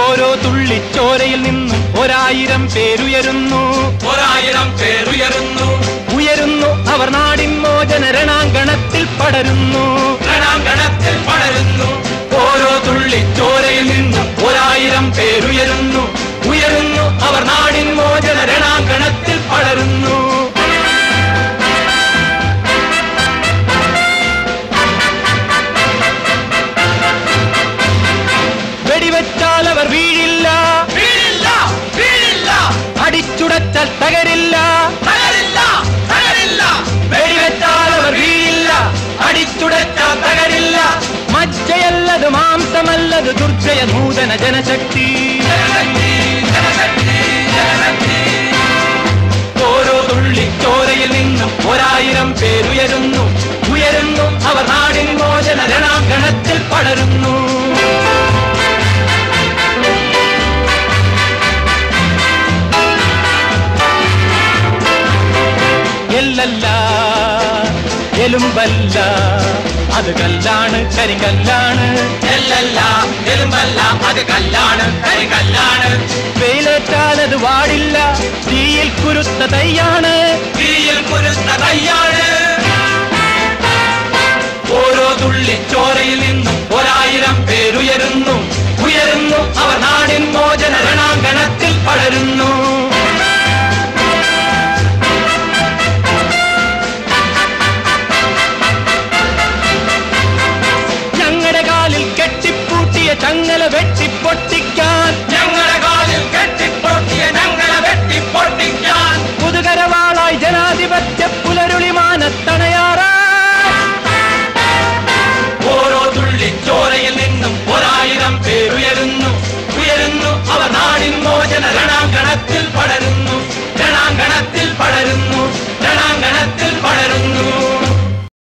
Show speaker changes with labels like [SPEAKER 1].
[SPEAKER 1] ഓരോ തുള്ളിച്ചോരയിൽ നിന്നും ഒരായിരം പേരുയരുന്നു
[SPEAKER 2] ഒരായിരം പേരുയരുന്നു
[SPEAKER 1] ഉയരുന്നു അവർ നാടിൻ മോചന രണാങ്കണത്തിൽ പടരുന്നു
[SPEAKER 2] രണാങ്കണത്തിൽ പടരുന്നു ഓരോ തുള്ളി ചോരയിൽ നിന്നും ഒരായിരം പേരുയരുന്നു ഉയരുന്നു അവർ നാടിൻ മോചന രണാങ്കണത്തിൽ പടരുന്നു
[SPEAKER 1] വെടിവെച്ചാൽ അവർ വീഴില്ല
[SPEAKER 2] വീഴില്ല വീഴില്ല
[SPEAKER 1] അടിച്ചുടച്ചാൽ തകരില്ല
[SPEAKER 2] തകരില്ല തകരില്ല
[SPEAKER 1] വെടിവെച്ചാൽ അവർ വീഴില്ല
[SPEAKER 2] അടിച്ചുടച്ചാൽ തകരില്ല
[SPEAKER 1] മജ്ജയല്ലത് മാംസമല്ലത് ദുർജയ നൂതന ജനശക്തി
[SPEAKER 2] ജനശക്തി ജനശക്തി ജനശക്തി ഓരോ തുള്ളി ചോരയിൽ നിന്നും ഒരായിരം പേരുയരുന്നു ഉയരുന്നു അവർ നാടിൻ മോചന രണാങ്കണത്തിൽ പടരുന്നു
[SPEAKER 1] എല്ലല്ല എലുമ്പല്ല അത് കല്ലാണ് കരിങ്കല്ലാണ്
[SPEAKER 2] എല്ലല്ല എലുമ്പല്ല അത് കല്ലാണ് കരികല്ലാണ്
[SPEAKER 1] വെയിലേറ്റാൽ അത് വാടില്ല തീയിൽ കുരുത്ത തൈയാണ്
[SPEAKER 2] തീയിൽ കുരുത്ത കയ്യാണ് ഓരോ തുള്ളി ചോരയിൽ നിന്നും ഒരായിരം പേരുയരുന്നു ഉയരുന്നു അവർ നാടിൻ മോചന രണാങ്കണത്തിൽ പടരുന്നു
[SPEAKER 1] ഞങ്ങളുടെ കാലിൽ കെട്ടിപ്പൂട്ടിയ ചങ്ങല വെട്ടിപ്പൊട്ടിക്കാൻ
[SPEAKER 2] ഞങ്ങളുടെ കാലിൽ കെട്ടിപ്പൊട്ടിയ ഞങ്ങളെ വെട്ടിപ്പൊട്ടിക്കാൻ
[SPEAKER 1] പുതുകരവാളായി ജനാധിപത്യ പുലരുളിമാനത്തണയാറാ
[SPEAKER 2] ഓരോ തുള്ളി ചോരയിൽ നിന്നും ഒരായിരം പേരുയരുന്നു ഉയരുന്നു അവർ നാടിൻ മോചന രണാങ്കണത്തിൽ പടരുന്നു